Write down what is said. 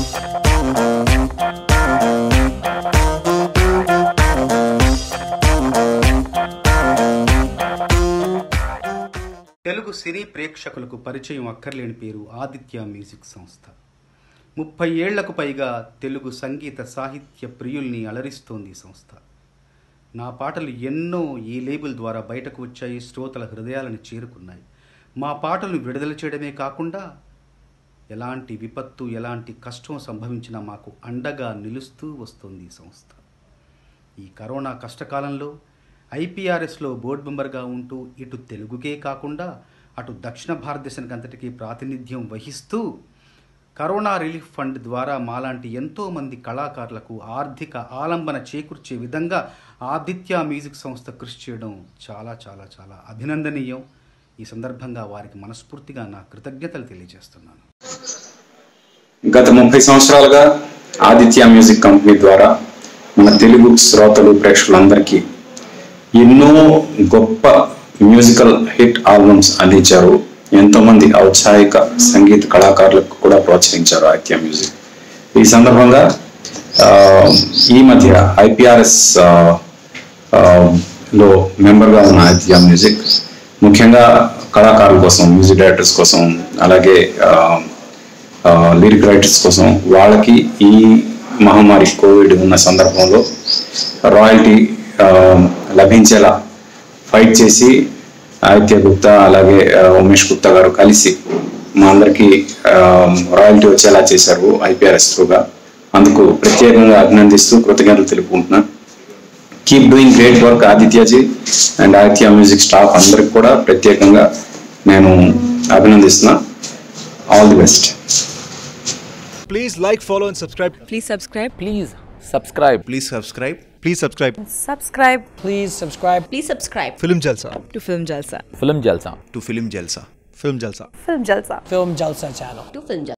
తెలుగు సినీ ప్రేక్షకులకు పరిచయం అక్కర్లేని పేరు ఆదిత్య మ్యూజిక్ సంస్థ ముప్పై ఏళ్లకు పైగా తెలుగు సంగీత సాహిత్య ప్రియుల్ని అలరిస్తోంది ఈ సంస్థ నా పాటలు ఎన్నో ఈ లేబుల్ ద్వారా బయటకు వచ్చాయి శ్రోతల హృదయాలను చేరుకున్నాయి మా పాటలను విడుదల చేయడమే కాకుండా ఎలాంటి విపత్తు ఎలాంటి కష్టం సంభవించినా మాకు అండగా నిలుస్తూ వస్తుంది ఈ సంస్థ ఈ కరోనా కష్టకాలంలో ఐపీఆర్ఎస్లో బోర్డు మెంబర్గా ఉంటూ ఇటు తెలుగుకే కాకుండా అటు దక్షిణ భారతదేశానికి అంతటికీ ప్రాతినిధ్యం వహిస్తూ కరోనా రిలీఫ్ ఫండ్ ద్వారా మాలాంటి ఎంతోమంది కళాకారులకు ఆర్థిక ఆలంబన చేకూర్చే విధంగా ఆదిత్య మ్యూజిక్ సంస్థ కృషి చేయడం చాలా చాలా చాలా అభినందనీయం ఈ సందర్భంగా వారికి మనస్ఫూర్తిగా నా కృతజ్ఞతలు తెలియజేస్తున్నాను గత ముప్పై సంవత్సరాలుగా ఆదిత్య మ్యూజిక్ కంపెనీ ద్వారా మన తెలుగు శ్రోతలు ప్రేక్షకులందరికీ ఎన్నో గొప్ప మ్యూజికల్ హిట్ ఆల్బమ్స్ అందించారు ఎంతో మంది ఔత్సాహిక సంగీత కళాకారులకు కూడా ప్రోత్సహించారు ఆదిత్య మ్యూజిక్ ఈ సందర్భంగా ఆ, ఈ మధ్య ఐపీఆర్ఎస్ లో మెంబర్గా ఉన్న ఆదిత్య మ్యూజిక్ ముఖ్యంగా కళాకారుల కోసం మ్యూజిక్ డైరెక్టర్స్ కోసం అలాగే ఆ, లిరిక్ రైటర్స్ కోసం వాళ్ళకి ఈ మహమ్మారి కోవిడ్ ఉన్న సందర్భంలో రాయల్టీ లభించేలా ఫైట్ చేసి ఆదిత్య గుప్తా అలాగే ఆ, ఉమేష్ గుప్తా గారు కలిసి మా అందరికి రాయల్టీ వచ్చేలా చేశారు ఐపీఆర్ఎస్ త్రూగా అందుకు ప్రత్యేకంగా అభినందిస్తూ కృతజ్ఞతలు తెలుపుకుంటున్నాను keep doing great work Adityaji and Aditya music staff అందరికి కూడా ప్రత్యేకంగా నేను అభినందిస్తున్నా all the best Please like, follow, and subscribe. Please subscribe. Please subscribe. Please subscribe. Please subscribe. Subscribe Please subscribe Please subscribe Film Jalsa. to Film Jalsa. Film Jalsa. To Film Jalsa. Film Jalsa. Film Jalsa. Film Jalsa channel. To Film Jalsa.